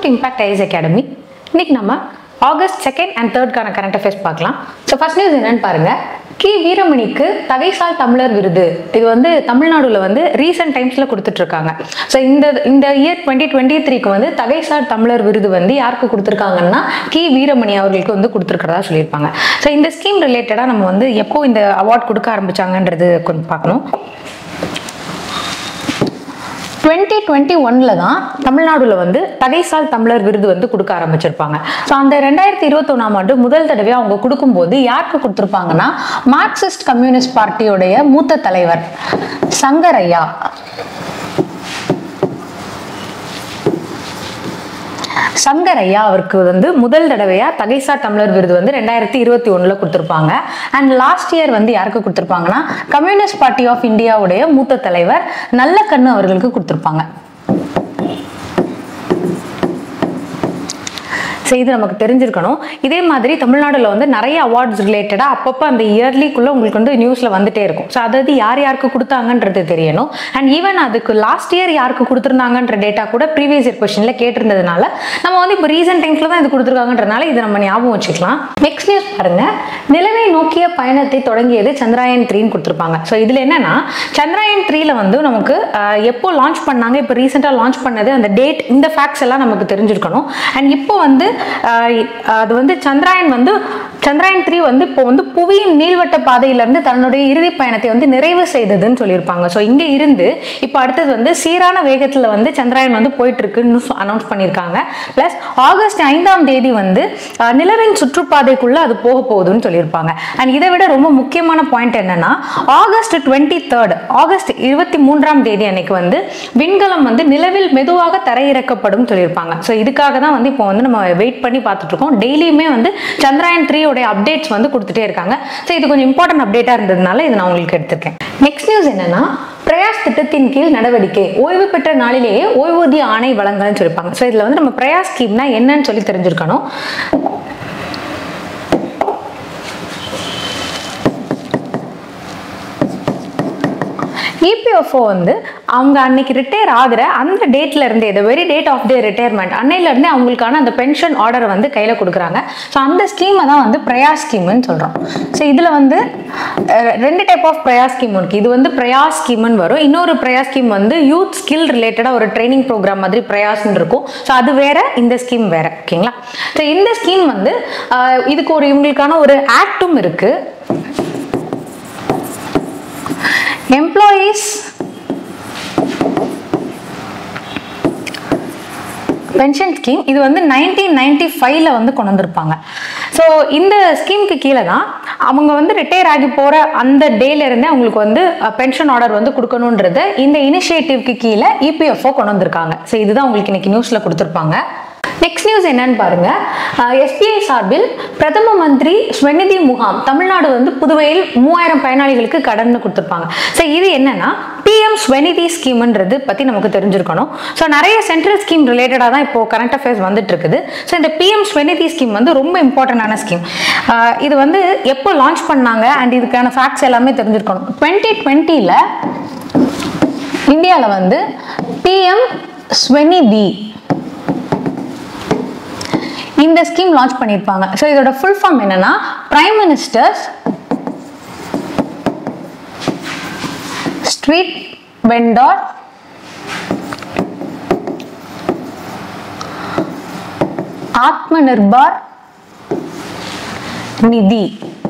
impact ice academy இன்னைக்கு நம்ம August second and தேர்ட்கான கரண்ட் அஃபேர்ஸ் பார்க்கலாம் ஸோ ஃபர்ஸ்ட் நியூஸ் என்னன்னு பாருங்க கி வீரமணிக்கு தகைசால் தமிழர் விருது இது வந்து தமிழ்நாடுல வந்து ரீசெண்ட் டைம்ஸ்ல கொடுத்துட்டு இருக்காங்க ஸோ இந்த இந்த இயர் டுவெண்ட்டி டுவெண்ட்டி த்ரீக்கு வந்து தகைசால் தமிழர் விருது வந்து யாருக்கு கொடுத்துருக்காங்கன்னா கி வீரமணி அவர்களுக்கு வந்து கொடுத்துருக்கிறதா சொல்லியிருப்பாங்க ஸோ இந்த ஸ்கீம் ரிலேட்டடாக நம்ம வந்து எப்போ இந்த அவார்ட் கொடுக்க ஆரம்பிச்சாங்கன்றது கொஞ்சம் பார்க்கணும் டுவெண்ட்டி டுவெண்ட்டி ஒன்ல தான் தமிழ்நாடுல வந்து தகைசால் தமிழர் விருது வந்து கொடுக்க ஆரம்பிச்சிருப்பாங்க ஸோ அந்த ரெண்டாயிரத்தி இருபத்தொன்னாம் ஆண்டு முதல் தடவை அவங்க கொடுக்கும்போது யாருக்கு கொடுத்துருப்பாங்கன்னா மார்க்சிஸ்ட் கம்யூனிஸ்ட் பார்ட்டியோடைய மூத்த தலைவர் சங்கரையா சங்கரையா அவருக்கு வந்து முதல் தடவையா தகைசா தமிழர் விருது வந்து ரெண்டாயிரத்தி இருபத்தி ஒண்ணுல கொடுத்துருப்பாங்க அண்ட் லாஸ்ட் இயர் வந்து யாருக்கு கொடுத்துருப்பாங்கன்னா கம்யூனிஸ்ட் பார்ட்டி ஆஃப் இந்தியாவுடைய மூத்த தலைவர் நல்ல கண்ணு அவர்களுக்கு கொடுத்துருப்பாங்க ஸோ இது நமக்கு தெரிஞ்சிருக்கணும் இதே மாதிரி தமிழ்நாடுல வந்து நிறைய அவார்ட்ஸ் ரிலேட்டடாக அப்பப்போ அந்த இயர்லிக்குள்ளே உங்களுக்கு வந்து நியூஸில் வந்துட்டே இருக்கும் ஸோ அதாவது யார் யாருக்கு கொடுத்தாங்கன்றது தெரியணும் அண்ட் ஈவன் அதுக்கு லாஸ்ட் இயர் யாருக்கு கொடுத்துருந்தாங்கன்ற டேட்டா கூட ப்ரீவியஸ் இயர் கொஸ்டினில் கேட்டிருந்ததுனால நம்ம வந்து இப்போ ரீசெண்ட் டைம்ஸில் தான் இது கொடுத்துருக்காங்கன்றனால இதை நம்ம ஞாபகம் வச்சுக்கலாம் நெக்ஸ்ட் நியூஸ் பாருங்க நிலவை நோக்கிய பயணத்தை தொடங்கியது சந்திராயன் த்ரீன்னு கொடுத்துருப்பாங்க ஸோ இதில் என்னன்னா சந்திராயன் த்ரீல வந்து நமக்கு ஆஹ், எப்போ லான்ச் பண்ணாங்க இப்போ ரீசெண்டாக லான்ச் பண்ணது அந்த டேட் இந்த ஃபேக்ட்ஸ் எல்லாம் நமக்கு தெரிஞ்சிருக்கணும் அண்ட் இப்போ வந்து ஆஹ், அது வந்து சந்திராயன் வந்து சந்திராயன் த்ரீ வந்து இப்போ வந்து புவியின் நீள்வட்ட பாதையிலிருந்து தன்னுடைய இறுதி பயணத்தை வந்து நிறைவு செய்ததுன்னு சொல்லியிருப்பாங்க ஸோ இங்கே இருந்து இப்போ அடுத்தது வந்து சீரான வேகத்தில் வந்து சந்திராயன் வந்து போயிட்டு இருக்குன்னு அனௌன்ஸ் பண்ணியிருக்காங்க ப்ளஸ் ஆகஸ்ட் ஐந்தாம் தேதி வந்து ஆஹ், நிலவின் சுற்றுப்பாதைக்குள்ள அது போக போகுதுன்னு சொல்லியிருப்பாங்க அண்ட் இதை விட ரொம்ப முக்கியமான பாயிண்ட் என்னன்னா ஆகஸ்ட் டுவெண்ட்டி தேர்ட் ஆகஸ்ட் இருபத்தி மூன்றாம் தேதி அன்னைக்கு வந்து விண்கலம் வந்து நிலவில் மெதுவாக தரையிறக்கப்படும் சொல்லியிருப்பாங்க ஸோ இதுக்காக தான் வந்து இப்போ வந்து நம்ம வெயிட் பண்ணி பார்த்துட்டு இருக்கோம் டெய்லியுமே வந்து சந்திராயன் த்ரீயோடைய அப்டேட்ஸ் வந்து கொடுத்துட்டே இருக்காங்க ஸோ இது கொஞ்சம் இம்பார்ட்டன்ட் அப்டேட்டாக இருந்ததுனால இது நான் உங்களுக்கு எடுத்திருக்கேன் நெக்ஸ்ட் நியூஸ் என்னன்னா பிரயாஸ் திட்டத்தின் கீழ் நடவடிக்கை ஓய்வு பெற்ற நாளிலேயே ஓய்வூதிய ஆணை வழங்கலன்னு சொல்லியிருப்பாங்க ஸோ இதில் வந்து நம்ம பிரயாஸ் ஸ்கீம்னா என்னன்னு சொல்லி தெரிஞ்சிருக்கணும் இபிஎஃப்ஓ வந்து அவங்க அன்னைக்கு ரிட்டையர் ஆகிற அந்த டேட்ல இருந்தே the very date of their retirement அன்னையில இருந்தே அவங்களுக்கான அந்த பென்ஷன் ஆர்டரை வந்து கையில கொடுக்குறாங்க ஸோ அந்த ஸ்கீமை தான் வந்து பிரயா ஸ்கீம்னு சொல்றோம் ஸோ இதுல வந்து அஹ், ரெண்டு டைப் ஆஃப் பிரயா ஸ்கீம் இருக்கு இது வந்து பிரயா ஸ்கீம்னு வரும் இன்னொரு பிரயா ஸ்கீம் வந்து யூத் ஸ்கில் ரிலேட்டடா ஒரு ட்ரைனிங் ப்ரோக்ராம் மாதிரி பிரயாஸ்னு இருக்கும் ஸோ அது வேற இந்த ஸ்கீம் வேற ஓகேங்களா ஸோ இந்த ஸ்கீம் வந்து அஹ், இதுக்கு ஒரு இவங்களுக்கான ஒரு ஆக்டும் இருக்கு எம்ப்ளாயீஸ் பென்ஷன் ஸ்கீம் இது வந்து நைன்டீன் நைன்டி ஃபைவ்ல வந்து கொண்டு வந்திருப்பாங்க ஸோ இந்த ஸ்கீமுக்கு கீழே தான் அவங்க வந்து ரிட்டையர் ஆகி போகிற அந்த டேல இருந்தே அவங்களுக்கு வந்து பென்ஷன் ஆர்டர் வந்து கொடுக்கணுன்றத இந்த இனிஷியேட்டிவ்க்கு கீழே இபிஎஃப்ஓ கொண்டு வந்திருக்காங்க ஸோ இதுதான் உங்களுக்கு இன்னைக்கு நியூஸில் கொடுத்துருப்பாங்க நெக்ஸ்ட் நியூஸ் என்னன்னு பாருங்க எஸ்பிஐ சார்பில் பிரதம மந்திரி ஸ்வநிதி முகாம் தமிழ்நாடு வந்து புதுவையில் மூவாயிரம் பயனாளிகளுக்கு கடன் கொடுத்துருப்பாங்க ஸோ இது என்னன்னா பிஎம் ஸ்வநிதி ஸ்கீம்ன்றது பற்றி நமக்கு தெரிஞ்சிருக்கணும் ஸோ நிறைய சென்ட்ரல் ஸ்கீம் ரிலேட்டடாக தான் இப்போ கரண்ட் அஃபேர்ஸ் வந்துட்டு இருக்குது ஸோ இந்த பிஎம் ஸ்வநிதி ஸ்கீம் வந்து ரொம்ப இம்பார்ட்டண்டான ஸ்கீம் இது வந்து எப்போ லான்ச் பண்ணாங்க அண்ட் இதுக்கான ஃபேக்ட்ஸ் எல்லாமே தெரிஞ்சிருக்கணும் டுவெண்ட்டி டுவெண்ட்டியில் இந்தியாவில் வந்து பிஎம் ஸ்வநிதி இந்த ஸ்கீம் லான்ச் பண்ணியிருப்பாங்க ஸோ இதோட ஃபுல் ஃபார்ம் என்னன்னா prime ministers street vendor Atma Nirbhar Nidhi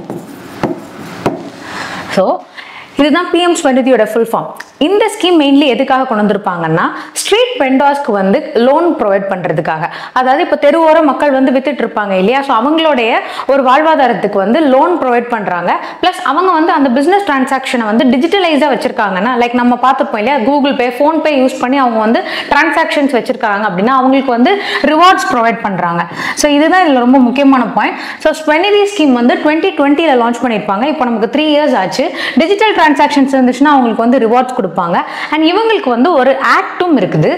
so இதுதான் பிஎம் ஸ்வநிதியோட ஃபுல் ஃபார்ம் இந்த ஸ்கீம் மெயின்லி எதுக்காக கொண்டு வந்திருப்பாங்கன்னா ஸ்ட்ரீட் வெண்டார்ஸ்க்கு வந்து லோன் ப்ரொவைட் பண்ணுறதுக்காக அதாவது இப்போ தெருவோர மக்கள் வந்து வித்துட்டு இருப்பாங்க இல்லையா ஸோ அவங்களுடைய ஒரு வாழ்வாதாரத்துக்கு வந்து லோன் ப்ரொவைட் பண்ணுறாங்க ப்ளஸ் அவங்க வந்து அந்த பிஸ்னஸ் டிரான்சாக்ஷனை வந்து டிஜிட்டலைஸாக வச்சிருக்காங்கன்னா லைக் நம்ம பார்த்துப்போம் இல்லையா கூகுள் பே ஃபோன்பே யூஸ் பண்ணி அவங்க வந்து டிரான்சாக்ஷன்ஸ் வச்சிருக்காங்க அப்படின்னா அவங்களுக்கு வந்து ரிவார்ட்ஸ் ப்ரொவைட் பண்ணுறாங்க ஸோ இதுதான் இதில் ரொம்ப முக்கியமான பாயிண்ட் ஸோ ஸ்வெனிதி ஸ்கீம் வந்து டுவெண்ட்டி டுவெண்ட்டியில் லான்ச் பண்ணியிருப்பாங்க இப்போ நமக்கு த்ரீ இயர்ஸ் ஆச்சு டிஜிட்டல் டிரான்சாக்ஷன்ஸ் இருந்துச்சுன்னா அவங்களுக்கு வந்து ரிவார்ட்ஸ் கொடுப்பாங்க அண்ட் இவங்களுக்கு வந்து ஒரு ஆக்டும் இருக்குது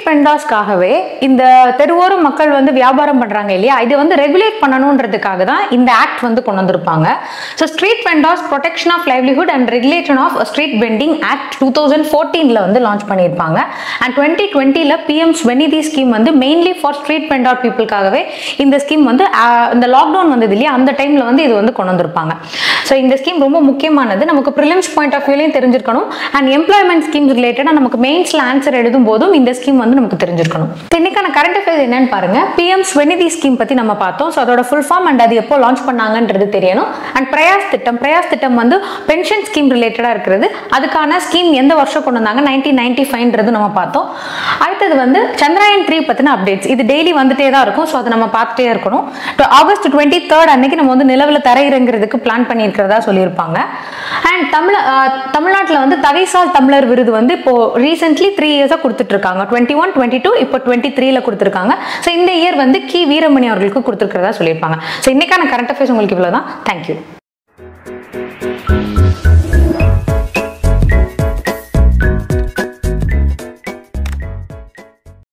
வெண்டாஸ்க்காகவே இந்த தெருவோரம் மக்கள் வந்து வியாபாரம் பண்றாங்க இல்லையா இது வந்து ரெகுலேட் பண்ணணுன்றதுக்காக தான் இந்த ஆக்ட் வந்து கொண்டு வந்திருப்பாங்க so street vendors protection of livelihood and regulation of street vending act two thousand ஃபோர்டீனில் வந்து லான்ச் பண்ணியிருப்பாங்க அண்ட் டுவெண்ட்டி டுவெண்ட்டியில் பிஎம் ஸ்வெனிதி ஸ்கீம் வந்து மெயின்லி ஃபார் ஸ்ட்ரீட் வெண்டார் பீப்புளுக்காகவே இந்த ஸ்கீம் வந்து ஆஹ், இந்த லாக்டவுன் வந்தது இல்லையா அந்த டைமில் வந்து இது வந்து கொண்டு வந்திருப்பாங்க ஸோ இந்த ஸ்கீம் ரொம்ப முக்கியமானது நமக்கு ப்ரிலிம்ஸ் பாயிண்ட் ஆஃப் வியூலையும் தெரிஞ்சிருக்கணும் அண்ட் எம்ப்ளாய்மெண்ட் ஸ்கீம்ஸ் ரிலேட்டடாக நமக்கு மெயின்ஸில் ஆன்சர் எழுதும் போதும் இந்த ஸ்கீம் வந்து நமக்கு தெரிஞ்சிருக்கணும் இப்ப இன்னைக்கான கரண்ட் அஃபேர்ஸ் என்னன்னு பாருங்க பிஎம் ஸ்வெனிதி ஸ்கீம் பற்றி நம்ம பார்த்தோம் ஸோ அதோட ஃபுல் ஃபார்ம் அண்ட் அது எப்போ லான்ச் பண்ணாங்கன்றது தெரியணும் அண்ட் பிரயாஸ் திட்டம் பிரயாஸ் திட்டம் வந்து பென்ஷன் ஸ்கீம் ரிலேட்டடாக இருக்கிறது அதுக்கான ஸ்கீம் எந்த வருஷம் கொண்டு வந்தாங்க நைன்டீன் நைன்டி ஃபைவ்ன்றது நம்ம பார்த்தோம் அடுத்தது வந்து சந்திராயன் த்ரீ பற்றின அப்டேட்ஸ் இது டெய்லி வந்துட்டே தான் இருக்கும் ஸோ அதை நம்ம பார்த்துட்டே இருக்கணும் ஆகஸ்ட் டுவெண்ட்டி தேர்ட் அன்னைக்கு நம்ம வந்து நிலவில் தரையிறங்கிறதுக்கு பிளான் பண்ணியிருக்கிறதா சொல்லியிருப்பாங்க அண்ட் தமிழ் தமிழ்நாட்டில் வந்து தகைசால் தமிழர் விருது வந்து இப்போ ரீசென்ட்லி த்ரீ இயர்ஸாக கொடுத்துட்டு இருக்காங்க டுவெண்ட்டி ஒன் டுவெண்ட்டி டூ இப்போ டுவெண்ட்டி த்ரீல கொடுத்துருக்காங்க ஸோ இந்த இயர் வந்து கி வீரமணி அவர்களுக்கு கொடுத்துருக்கிறதா சொல்லியிருப்பாங்க ஸோ இன்னைக்கான கரண்ட் அஃபேர்ஸ் உங்களுக்கு இவ்வளோ தான் தேங்க்யூ